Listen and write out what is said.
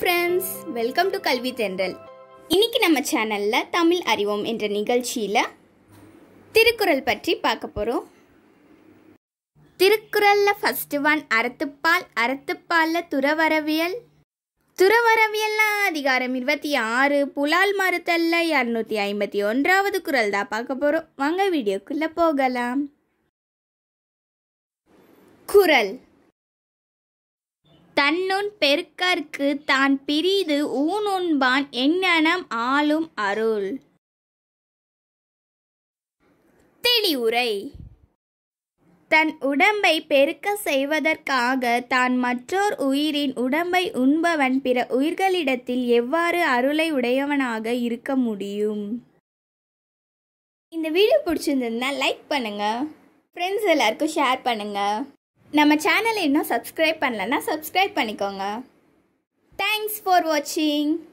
friends welcome to கல்வி தென்றல் இன்னைக்கு நம்ம சேனல்ல தமிழ் அறிவோம் என்ற நிகழ்ச்சியில திருக்குறள் பற்றி பார்க்க போறோம் திருக்குறள்ல ஃபர்ஸ்ட் ஒன் அறத்துப்பால் அறத்துப்பால்ல துறவரவியல் துறவரவியல்ல அதிகாரம் இருபத்தி ஆறு புலால் மறுத்தல்ல இரநூத்தி ஐம்பத்தி ஒன்றாவது குறள் தான் பார்க்க போறோம் வாங்க வீடியோக்குள்ள போகலாம் குறள் தன்னுன் பெருக்கற்கு தான் பிரிது ஊனுண்பான் எண்ணனம் ஆளும் அருள் தெளிவுரை தன் உடம்பை பெருக்க செய்வதற்காக தான் மற்றோர் உயிரின் உடம்பை உண்பவன் பிற உயிர்களிடத்தில் எவ்வாறு அருளை உடையவனாக இருக்க முடியும் இந்த வீடியோ பிடிச்சிருந்ததுன்னா லைக் பண்ணுங்க ஃப்ரெண்ட்ஸ் எல்லாருக்கும் ஷேர் பண்ணுங்க நம்ம சேனலை இன்னும் சப்ஸ்கிரைப் பண்ணலன்னா சப்ஸ்கிரைப் பண்ணிக்கோங்க தேங்க்ஸ் ஃபார் வாட்சிங்